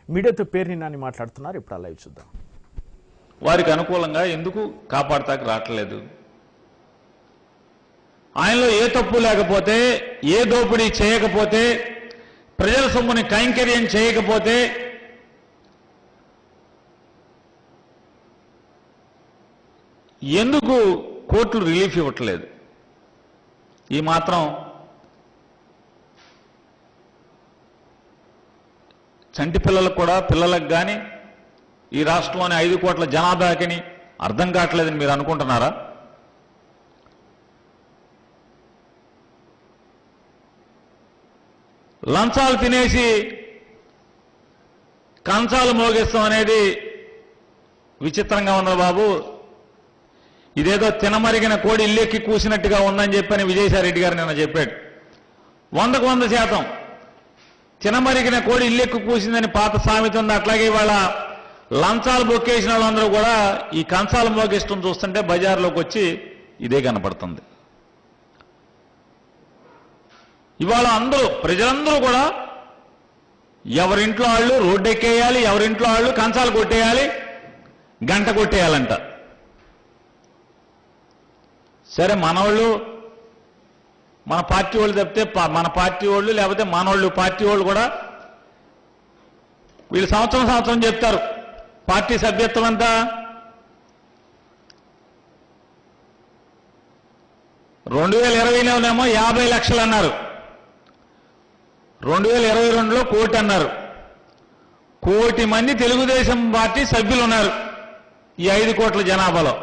మీడియాతో పేరుని నాని మాట్లాడుతున్నారు ఇప్పుడు ఆ లైవ్ చూద్దాం వారికి అనుకూలంగా ఎందుకు కాపాడతాకి రావట్లేదు ఆయనలో ఏ తప్పు లేకపోతే ఏ దోపిడీ చేయకపోతే ప్రజల సొమ్ముని కైంకర్యం చేయకపోతే ఎందుకు కోర్టులు రిలీఫ్ ఇవ్వట్లేదు ఈ మాత్రం చంటి పిల్లలకు కూడా పిల్లలకు కానీ ఈ రాష్ట్రంలోని ఐదు కోట్ల జనాభాకిని అర్థం కావట్లేదని మీరు అనుకుంటున్నారా లంచాలు తినేసి కంచాలు మోగిస్తాం అనేది విచిత్రంగా ఉంది బాబు ఇదేదో తినమరిగిన కోడి ఇల్లెక్కి కూసినట్టుగా ఉందని చెప్పని విజయసాయిరెడ్డి గారు నిన్న చెప్పాడు వందకు వంద శాతం తినమరిగిన కోడి ఇల్లెక్కు కూసిందని పాత సామెత ఉంది అట్లాగే ఇవాళ లంచాలు బొక్కేసిన వాళ్ళందరూ కూడా ఈ కంచాలు మోగిష్టం చూస్తుంటే బజార్లోకి వచ్చి ఇదే కనపడుతుంది ఇవాళ అందరూ ప్రజలందరూ కూడా ఎవరింట్లో వాళ్ళు రోడ్డు ఎక్కేయాలి ఎవరింట్లో వాళ్ళు కంచాలు కొట్టేయాలి గంట కొట్టేయాలంట సరే మనవాళ్ళు మన పార్టీ వాళ్ళు తప్పితే పా- మన పార్టీ వాళ్ళు లేకపోతే మనవాళ్ళు పార్టీ వాళ్ళు కూడా వీళ్ళు సంవత్సరం సంవత్సరం చెప్తారు పార్టీ సభ్యత్వం అంతా రెండు వేల ఇరవైలోనేమో యాభై లక్షలు అన్నారు రెండు వేల ఇరవై రెండులో కోటి అన్నారు కోటి మంది తెలుగుదేశం పార్టీ సభ్యులు ఉన్నారు ఈ ఐదు కోట్ల జనాభాలో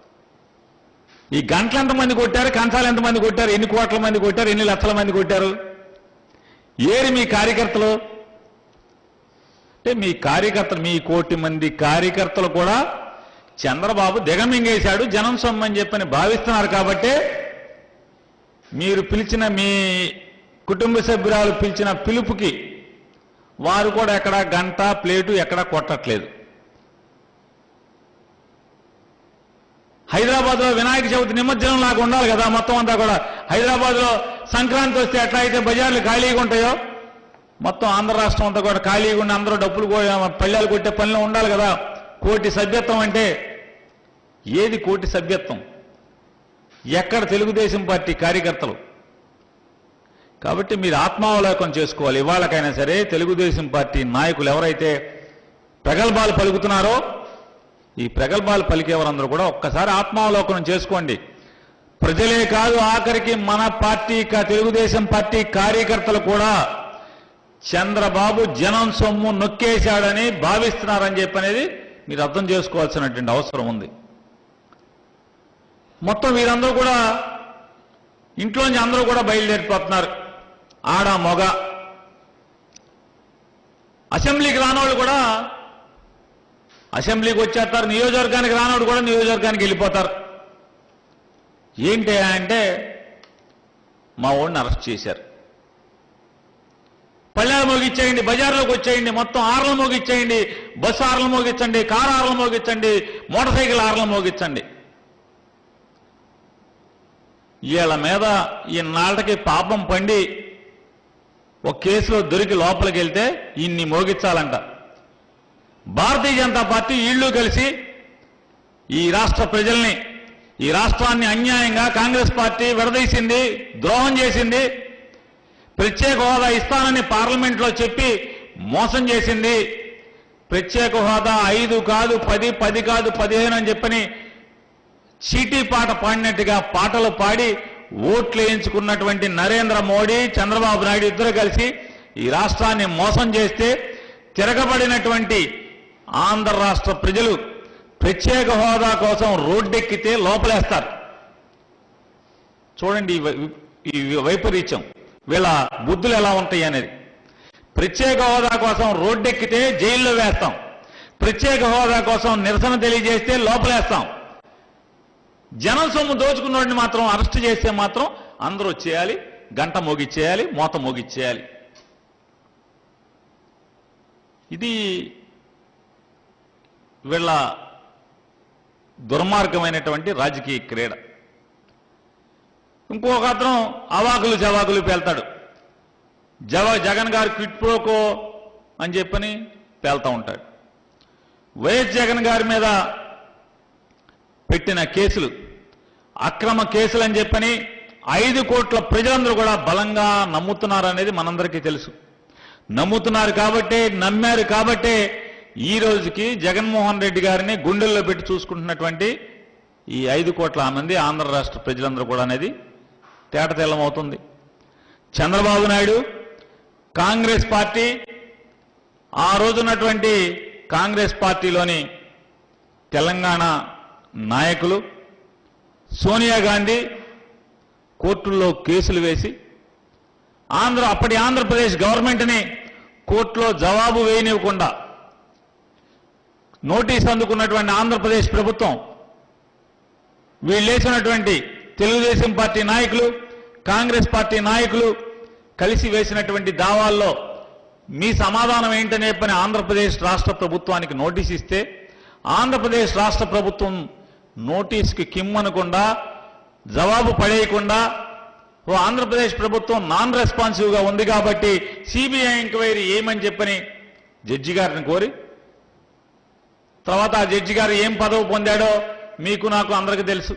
ఈ గంటలు ఎంతమంది కొట్టారు కంచాలు ఎంతమంది కొట్టారు ఎన్ని కోట్ల మంది కొట్టారు ఎన్ని లక్షల మంది కొట్టారు ఏరి మీ కార్యకర్తలు అంటే మీ కార్యకర్తలు మీ కోటి మంది కార్యకర్తలు కూడా చంద్రబాబు దిగమింగేశాడు జనం సొమ్మని చెప్పని భావిస్తున్నారు కాబట్టే మీరు పిలిచిన మీ కుటుంబ సభ్యురాలు పిలిచిన పిలుపుకి వారు కూడా ఎక్కడ గంట ప్లేటు ఎక్కడ కొట్టట్లేదు హైదరాబాద్ లో వినాయక చవితి నిమజ్జనం లాగా ఉండాలి కదా మొత్తం అంతా కూడా హైదరాబాద్ లో సంక్రాంతి వస్తే ఎట్లా అయితే బజార్లు ఖాళీగా ఉంటాయో మొత్తం ఆంధ్ర రాష్ట్రం అంతా కూడా ఖాళీగా ఉండి అందరూ డబ్బులు కో- పళ్ళాలు కొట్టే పనిలో ఉండాలి కదా కోటి సభ్యత్వం అంటే ఏది కోటి సభ్యత్వం ఎక్కడ తెలుగుదేశం పార్టీ కార్యకర్తలు కాబట్టి మీరు ఆత్మావలోకం చేసుకోవాలి ఇవాళకైనా సరే తెలుగుదేశం పార్టీ నాయకులు ఎవరైతే ప్రగల్భాలు పలుకుతున్నారో ఈ ప్రగల్భాలు పలికేవారందరూ కూడా ఒక్కసారి ఆత్మావలోకనం చేసుకోండి ప్రజలే కాదు ఆఖరికి మన పార్టీ కా- తెలుగుదేశం పార్టీ కార్యకర్తలు కూడా చంద్రబాబు జనం సొమ్ము నొక్కేశాడని భావిస్తున్నారని చెప్పి అనేది మీరు అర్థం చేసుకోవాల్సినటువంటి అవసరం ఉంది మొత్తం వీరందరూ కూడా ఇంట్లోంచి అందరూ కూడా బయలుదేరిపోతున్నారు ఆడ మొగ అసెంబ్లీకి రానోళ్ళు కూడా అసెంబ్లీకి వచ్చేస్తారు నియోజకవర్గానికి రానోడు కూడా నియోజకవర్గానికి వెళ్ళిపోతారు ఏంటి అంటే మా ఓడిని అరెస్ట్ చేశారు పల్లెలు మోగిచ్చేయండి బజార్లోకి వచ్చేయండి మొత్తం ఆర్లు మోగిచ్చేయండి బస్సు ఆర్లు మోగించండి కారు ఆర్లు మోగించండి మోటార్ సైకిల్ ఆర్లు మోగించండి వీళ్ళ మీద ఈ నాళ్ళకి పాపం పండి ఒక కేసులో దొరికి లోపలికి వెళ్తే ఇన్ని మోగించాలంట భారతీయ జనతా పార్టీ వీళ్ళు కలిసి ఈ రాష్ట్ర ప్రజల్ని ఈ రాష్ట్రాన్ని అన్యాయంగా కాంగ్రెస్ పార్టీ విడదీసింది ద్రోహం చేసింది ప్రత్యేక హోదా ఇస్తానని పార్లమెంట్లో చెప్పి మోసం చేసింది ప్రత్యేక హోదా ఐదు కాదు పది పది కాదు పదిహేను అని చెప్పని చీటీ పాట పాడినట్టుగా పాటలు పాడి ఓట్లు వేయించుకున్నటువంటి నరేంద్ర మోడీ చంద్రబాబు నాయుడు ఇద్దరు కలిసి ఈ రాష్ట్రాన్ని మోసం చేస్తే తిరగబడినటువంటి ఆంధ్ర రాష్ట్ర ప్రజలు ప్రత్యేక హోదా కోసం రోడ్డెక్కితే లోపలేస్తారు చూడండి ఈ వై- ఈ వైపరీత్యం వీళ్ళ బుద్ధులు ఎలా ఉంటాయి అనేది ప్రత్యేక హోదా కోసం రోడ్డెక్కితే జైల్లో వేస్తాం ప్రత్యేక హోదా కోసం నిరసన తెలియజేస్తే లోపలేస్తాం జనం సొమ్ము దోచుకున్నోడిని మాత్రం అరెస్ట్ చేస్తే మాత్రం అందరూ వచ్చేయాలి గంట మోగిచ్చేయాలి మోత మోగిచ్చేయాలి ఇది వీళ్ళ దుర్మార్గమైనటువంటి రాజకీయ క్రీడ ఇంకొక అతను అవాకులు జవాకులు పేల్తాడు జవ జగన్ గారు క్విట్ ప్రోకో అని చెప్పని పేల్తా ఉంటాడు వైఎస్ జగన్ గారి మీద పెట్టిన కేసులు అక్రమ కేసులు అని చెప్పని ఐదు కోట్ల ప్రజలందరూ కూడా బలంగా నమ్ముతున్నారు అనేది మనందరికీ తెలుసు నమ్ముతున్నారు కాబట్టే నమ్మారు కాబట్టే ఈ రోజుకి జగన్మోహన్ రెడ్డి గారిని గుండెల్లో పెట్టి చూసుకుంటున్నటువంటి ఈ ఐదు కోట్ల మంది ఆంధ్ర రాష్ట్ర ప్రజలందరూ కూడా అనేది తేటతెల్లం అవుతుంది చంద్రబాబు నాయుడు కాంగ్రెస్ పార్టీ ఆ రోజున్నటువంటి కాంగ్రెస్ పార్టీలోని తెలంగాణ నాయకులు సోనియా గాంధీ కోర్టుల్లో కేసులు వేసి ఆంధ్ర అప్పటి ఆంధ్రప్రదేశ్ గవర్నమెంట్ని కోర్టులో జవాబు వేయనివ్వకుండా నోటీస్ అందుకున్నటువంటి ఆంధ్రప్రదేశ్ ప్రభుత్వం వీళ్ళేసినటువంటి తెలుగుదేశం పార్టీ నాయకులు కాంగ్రెస్ పార్టీ నాయకులు కలిసి వేసినటువంటి దావాల్లో మీ సమాధానం ఏంటనే పని ఆంధ్రప్రదేశ్ రాష్ట్ర ప్రభుత్వానికి నోటీస్ ఇస్తే ఆంధ్రప్రదేశ్ రాష్ట్ర ప్రభుత్వం నోటీస్కి కిమ్మనకుండా జవాబు పడేయకుండా ఓ ఆంధ్రప్రదేశ్ ప్రభుత్వం నాన్ రెస్పాన్సివ్గా ఉంది కాబట్టి సిబిఐ ఎంక్వైరీ ఏమని చెప్పని జడ్జి గారిని కోరి తర్వాత ఆ జడ్జి గారు ఏం పదవి పొందాడో మీకు నాకు అందరికీ తెలుసు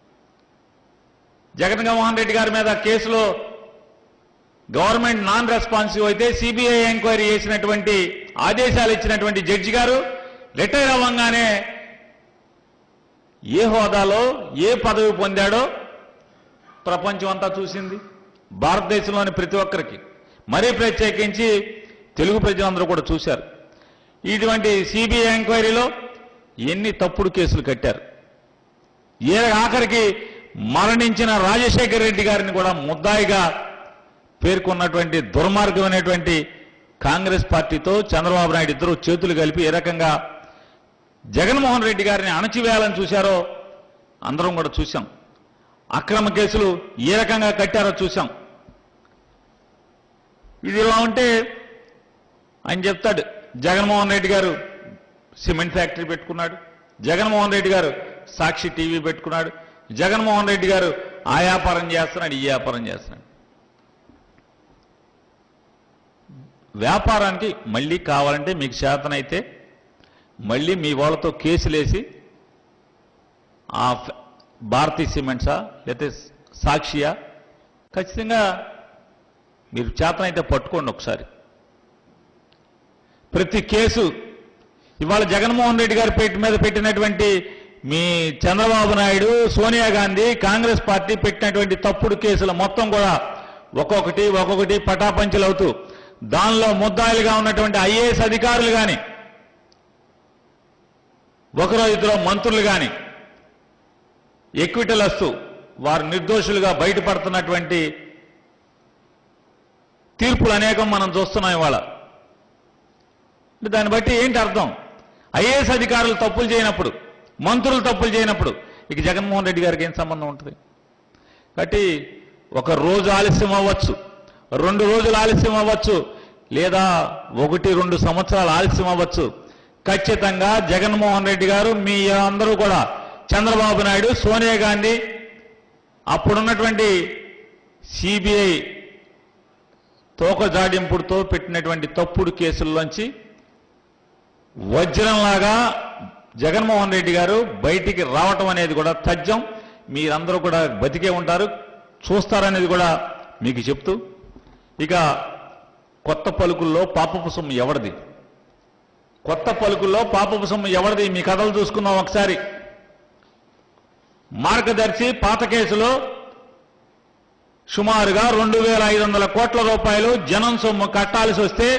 జగన్మోహన్ రెడ్డి గారి మీద కేసులో గవర్నమెంట్ నాన్ రెస్పాన్సివ్ అయితే సిబిఐ ఎంక్వైరీ చేసినటువంటి ఆదేశాలు ఇచ్చినటువంటి జడ్జి గారు రిటైర్ అవ్వంగానే ఏ హోదాలో ఏ పదవి పొందాడో ప్రపంచం అంతా చూసింది భారతదేశంలోని ప్రతి ఒక్కరికి మరీ ప్రత్యేకించి తెలుగు ప్రజలందరూ కూడా చూశారు ఇటువంటి సిబిఐ ఎంక్వైరీలో ఎన్ని తప్పుడు కేసులు కట్టారు ఏ ఆఖరికి మరణించిన రాజశేఖర రెడ్డి గారిని కూడా ముద్దాయిగా పేర్కొన్నటువంటి దుర్మార్గమైనటువంటి కాంగ్రెస్ పార్టీతో చంద్రబాబు నాయుడు ఇద్దరు చేతులు కలిపి ఏ రకంగా జగన్మోహన్ రెడ్డి గారిని అణచివేయాలని చూశారో అందరం కూడా చూశాం అక్రమ కేసులు ఏ రకంగా కట్టారో చూశాం ఇది ఇలా ఉంటే ఆయన చెప్తాడు జగన్మోహన్ రెడ్డి గారు సిమెంట్ ఫ్యాక్టరీ పెట్టుకున్నాడు జగన్మోహన్ రెడ్డి గారు సాక్షి టీవీ పెట్టుకున్నాడు జగన్మోహన్ రెడ్డి గారు ఆ వ్యాపారం చేస్తున్నాడు ఈ వ్యాపారం చేస్తున్నాడు వ్యాపారానికి మళ్ళీ కావాలంటే మీకు చేతనైతే మళ్ళీ మీ వాళ్ళతో కేసులేసి ఆ ఫ- భారతీ సిమెంట్సా లేకపోతే సాక్షియా ఖచ్చితంగా మీరు చేతనైతే పట్టుకోండి ఒకసారి ప్రతి కేసు ఇవాళ జగన్మోహన్ రెడ్డి గారి పెట్టి మీద పెట్టినటువంటి మీ చంద్రబాబు నాయుడు సోనియా గాంధీ కాంగ్రెస్ పార్టీ పెట్టినటువంటి తప్పుడు కేసులు మొత్తం కూడా ఒక్కొక్కటి ఒక్కొక్కటి పటాపంచలు అవుతూ దానిలో ముద్దాయిలుగా ఉన్నటువంటి ఐఏఎస్ అధికారులు కానీ ఒకరో ఇద్దరు మంత్రులు కానీ ఎక్విటలస్తూ వారు నిర్దోషులుగా బయటపడుతున్నటువంటి తీర్పులు అనేకం మనం చూస్తున్నాం ఇవాళ అంటే దాన్ని బట్టి ఏంటి అర్థం ఐఏఎస్ అధికారులు తప్పులు చేయనప్పుడు మంత్రులు తప్పులు చేయనప్పుడు ఇక జగన్మోహన్ రెడ్డి గారికి ఏం సంబంధం ఉంటుంది కాబట్టి ఒక రోజు ఆలస్యం అవ్వచ్చు రెండు రోజులు ఆలస్యం అవ్వచ్చు లేదా ఒకటి రెండు సంవత్సరాలు ఆలస్యం అవ్వచ్చు ఖచ్చితంగా జగన్మోహన్ రెడ్డి గారు మీ అందరూ కూడా చంద్రబాబు నాయుడు సోనియా గాంధీ అప్పుడున్నటువంటి సిబిఐ తోక జాడింపుడుతో పెట్టినటువంటి తప్పుడు కేసుల్లోంచి వజ్రంలాగా జగన్మోహన్ రెడ్డి గారు బయటికి రావటం అనేది కూడా తథ్యం మీరందరూ కూడా బతికే ఉంటారు చూస్తారనేది కూడా మీకు చెప్తూ ఇక కొత్త పలుకుల్లో పాపపు సొమ్ము ఎవరిది కొత్త పలుకుల్లో పాపపు సొమ్ము ఎవరిది మీ కథలు చూసుకుందాం ఒకసారి మార్గదర్శి పాత కేసులో సుమారుగా రెండు వేల ఐదు వందల కోట్ల రూపాయలు జనం సొమ్ము కట్టాల్సి వస్తే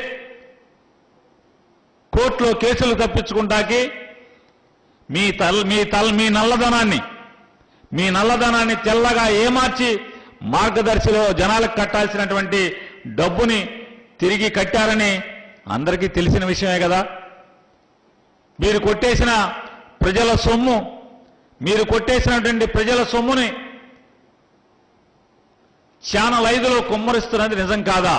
కోర్టులో కేసులు తప్పించుకుంటాకి మీ తల్ మీ తల్ మీ నల్లధనాన్ని మీ నల్లధనాన్ని తెల్లగా ఏమార్చి మార్గదర్శిలో జనాలకు కట్టాల్సినటువంటి డబ్బుని తిరిగి కట్టారని అందరికీ తెలిసిన విషయమే కదా మీరు కొట్టేసిన ప్రజల సొమ్ము మీరు కొట్టేసినటువంటి ప్రజల సొమ్ముని ఛానల్ ఐదులో కుమ్మరిస్తున్నది నిజం కాదా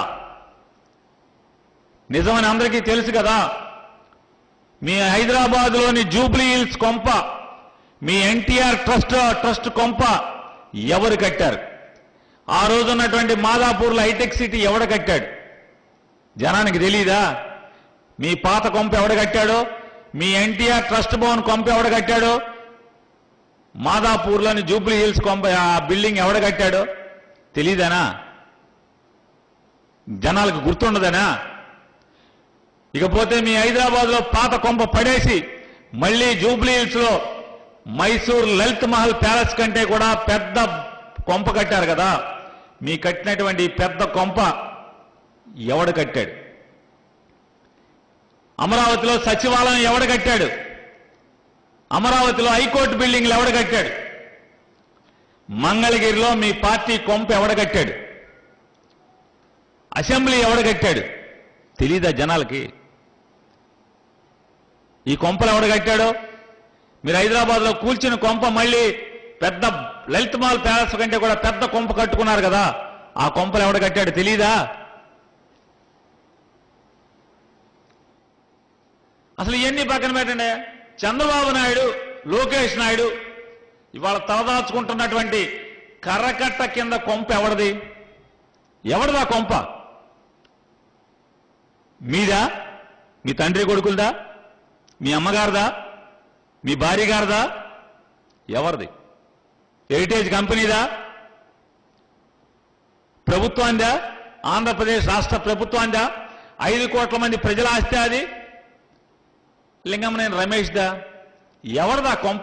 నిజమని అందరికీ తెలుసు కదా మీ హైదరాబాద్లోని జూబ్లీ హిల్స్ కొంప మీ ఎన్టీఆర్ ట్రస్ట్ ట్రస్ట్ కొంప ఎవరు కట్టారు ఆ రోజు ఉన్నటువంటి మాదాపూర్లో హైటెక్ సిటీ ఎవడు కట్టాడు జనానికి తెలీదా మీ పాత కొంప ఎవడు కట్టాడో మీ ఎన్టీఆర్ ట్రస్ట్ భవన్ కొంప ఎవడు కట్టాడో మాదాపూర్లోని జూబ్లీ హిల్స్ కొంప ఆ బిల్డింగ్ ఎవడు కట్టాడో తెలీదనా జనాలకు గుర్తుండదనా ఇకపోతే మీ హైదరాబాద్ లో పాత కొంప పడేసి మళ్ళీ జూబ్లీ హిల్స్ లో మైసూర్ లలిత్ మహల్ ప్యాలెస్ కంటే కూడా పెద్ద కొంప కట్టారు కదా మీ కట్టినటువంటి ఈ పెద్ద కొంప ఎవడు కట్టాడు అమరావతిలో సచివాలయం ఎవడు కట్టాడు అమరావతిలో హైకోర్టు బిల్డింగ్లు ఎవడు కట్టాడు మంగళగిరిలో మీ పార్టీ కొంప ఎవడ కట్టాడు అసెంబ్లీ ఎవడ కట్టాడు తెలీదా జనాలకి ఈ కొంపలు ఎవడ కట్టాడో మీరు హైదరాబాద్ లో కూల్చిన కొంప మళ్ళీ పెద్ద లలిత్ మాల్ ప్యాలెస్ కంటే కూడా పెద్ద కొంప కట్టుకున్నారు కదా ఆ కొంపలు ఎవడ కట్టాడు తెలీదా అసలు ఇవన్నీ పక్కన పెట్టండి చంద్రబాబు నాయుడు లోకేష్ నాయుడు ఇవాళ తలదాచుకుంటున్నటువంటి కర్రకట్ట కింద కొంప ఎవడది ఎవడదా కొంప మీదా మీ తండ్రి కొడుకులదా మీ అమ్మగారిదా మీ భార్య గారిదా ఎవరిది హెరిటేజ్ కంపెనీదా ప్రభుత్వాందా ఆంధ్రప్రదేశ్ రాష్ట్ర ప్రభుత్వాందా ఐదు కోట్ల మంది ప్రజల ఆస్తి అది లింగమనేని రమేష్ దా ఎవరిదా కొంప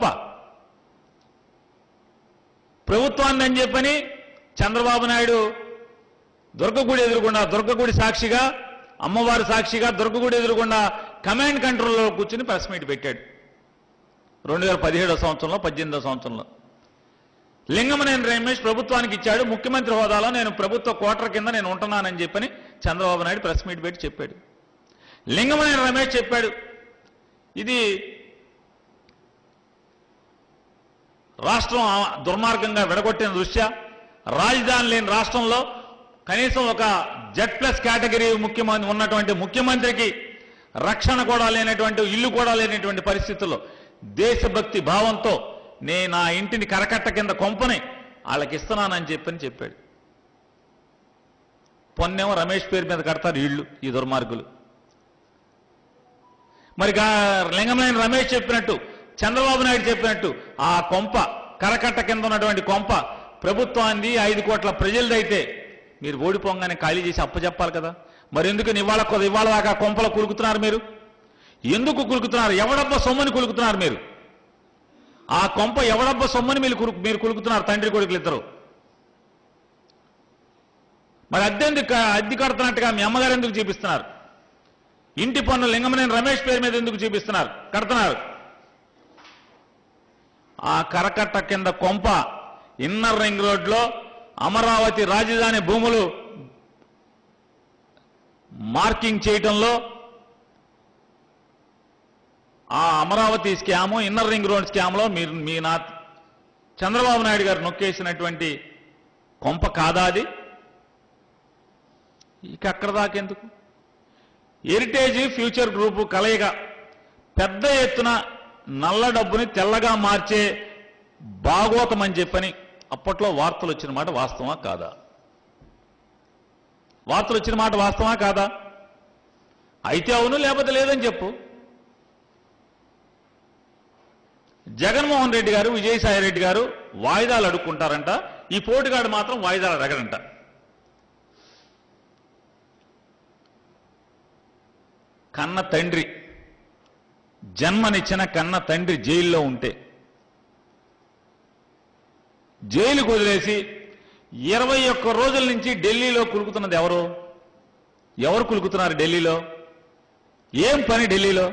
ప్రభుత్వాన్ని అని చెప్పని చంద్రబాబు నాయుడు దుర్గగుడి ఎదురుకుండా దుర్గగుడి సాక్షిగా అమ్మవారి సాక్షిగా దుర్గగుడి ఎదురుకుండా కమాండ్ కంట్రోల్లో కూర్చుని ప్రెస్ మీట్ పెట్టాడు రెండు వేల పదిహేడో సంవత్సరంలో పద్దెనిమిదో సంవత్సరంలో లింగమనేని రమేష్ ప్రభుత్వానికి ఇచ్చాడు ముఖ్యమంత్రి హోదాలో నేను ప్రభుత్వ కోటర్ కింద నేను ఉంటున్నానని చెప్పని చంద్రబాబు నాయుడు ప్రెస్ మీట్ పెట్టి చెప్పాడు లింగమనేని రమేష్ చెప్పాడు ఇది రాష్ట్రం ఆ- దుర్మార్గంగా విడగొట్టిన దృష్ట్యా రాజధాని లేని రాష్ట్రంలో కనీసం ఒక జెడ్ ప్లస్ కేటగిరీ ముఖ్యమంత్రి ఉన్నటువంటి ముఖ్యమంత్రికి రక్షణ కూడా లేనటువంటి ఇల్లు కూడా లేనటువంటి పరిస్థితుల్లో దేశభక్తి భావంతో నేను నా ఇంటిని కరకట్ట కింద కొంపని వాళ్ళకి ఇస్తున్నానని చెప్పని చెప్పాడు పొన్నేమో రమేష్ పేరు మీద కడతారు ఇళ్ళు ఈ దుర్మార్గులు మరి గా- లింగమనేని రమేష్ చెప్పినట్టు చంద్రబాబు నాయుడు చెప్పినట్టు ఆ కొంప కరకట్ట కింద ఉన్నటువంటి కొంప ప్రభుత్వాన్ని ఐదు కోట్ల ప్రజలదైతే మీరు ఓడిపోగానే ఖాళీ చేసి అప్పచెప్పాలి కదా మరి ఎందుకు ఇవాళ కొ- ఇవాళ దాకా కొంపలో కులుకుతున్నారు మీరు ఎందుకు కులుకుతున్నారు ఎవడబ్బ సొమ్మని కులుకుతున్నారు మీరు ఆ కొంప ఎవడబ్బ సొమ్మని మీరు కులు- మీరు కులుకుతున్నారు తండ్రి కొడుకులు ఇద్దరు మరి అద్దెందుకు అద్దె కడుతున్నట్టుగా మీ అమ్మగారు ఎందుకు చూపిస్తున్నారు ఇంటి పన్ను లింగమనేని రమేష్ పేరు మీద ఎందుకు చూపిస్తున్నారు కడుతున్నారు ఆ కరకట్ట కింద కొంప ఇన్నర్ రింగ్ రోడ్లో అమరావతి రాజధాని భూములు మార్కింగ్ చేయటంలో ఆ Amaravati scam inner ring road స్కామ్లో మీరు మీ నా చంద్రబాబు నాయుడు గారు నొక్కేసినటువంటి కొంప కాదా అది ఇక అక్కడ దాకెందుకు హెరిటేజ్ ఫ్యూచర్ గ్రూపు కలయిక పెద్ద ఎత్తున నల్ల డబ్బుని తెల్లగా మార్చే భాగోతం అని చెప్పని అప్పట్లో వార్తలు వచ్చిన మాట వాస్తవా కాదా వార్తలు వచ్చిన మాట వాస్తవా కాదా అయితే అవును లేకపోతే లేదని చెప్పు జగన్మోహన్ రెడ్డి గారు విజయసాయి రెడ్డి గారు వాయిదాలు అడుక్కుంటారంట ఈ పోటుగాడు మాత్రం వాయిదాలు అడగడంట కన్న తండ్రి జన్మనిచ్చిన కన్న తండ్రి జైల్లో ఉంటే జైలుకు వదిలేసి ఇరవై ఒక్క రోజుల నుంచి ఢిల్లీలో కులుకుతున్నది ఎవరు ఎవరు కులుకుతున్నారు ఢిల్లీలో ఏం పని ఢిల్లీలో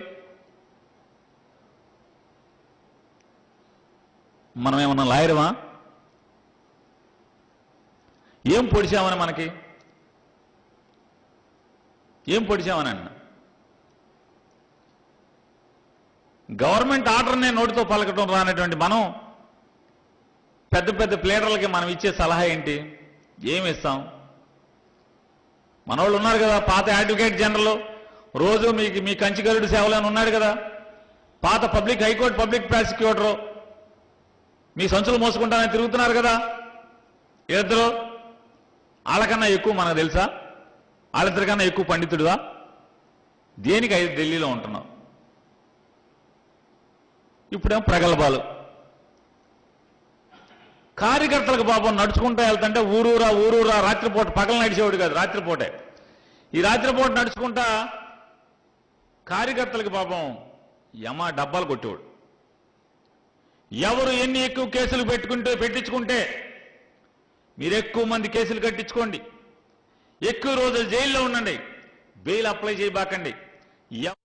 మనం ఏమన్నా లాయరమా ఏం పొడిచామని మనకి ఏం పొడిచామని అన్న గవర్నమెంట్ ఆర్డర్నే నోటితో పలకటం రానటువంటి మనం పెద్ద పెద్ద ప్లేడర్లకి మనం ఇచ్చే సలహా ఏంటి ఏమి ఇస్తాం మనోళ్ళు ఉన్నారు కదా పాత అడ్వకేట్ జనరల్ రోజు మీకు మీ కంచిగరుడు సేవలు అని ఉన్నాడు కదా పాత పబ్లిక్ హైకోర్టు పబ్లిక్ ప్రాసిక్యూటరు మీ సంచులు మోసుకుంటానని తిరుగుతున్నారు కదా ఇద్దరు వాళ్ళకన్నా ఎక్కువ మనకు తెలుసా వాళ్ళిద్దరికన్నా ఎక్కువ పండితుడువా దేనికి ఐదు ఢిల్లీలో ఉంటున్నావు ఇప్పుడేమో ప్రగల్భాలు కార్యకర్తలకు పాపం నడుచుకుంటూ వెళ్తుంటే ఊరూరా ఊరూరా రాత్రిపూట పగలు నడిచేవాడు కాదు రాత్రిపూటే ఈ రాత్రిపూట నడుచుకుంటా కార్యకర్తలకు పాపం యమ డబ్బాలు కొట్టేవాడు ఎవరు ఎన్ని ఎక్కువ కేసులు పెట్టుకుంటే పెట్టించుకుంటే మీరు ఎక్కువ మంది కేసులు కట్టించుకోండి ఎక్కువ రోజులు జైల్లో ఉండండి బెయిల్ అప్లై చేయబాకండి ఎవ-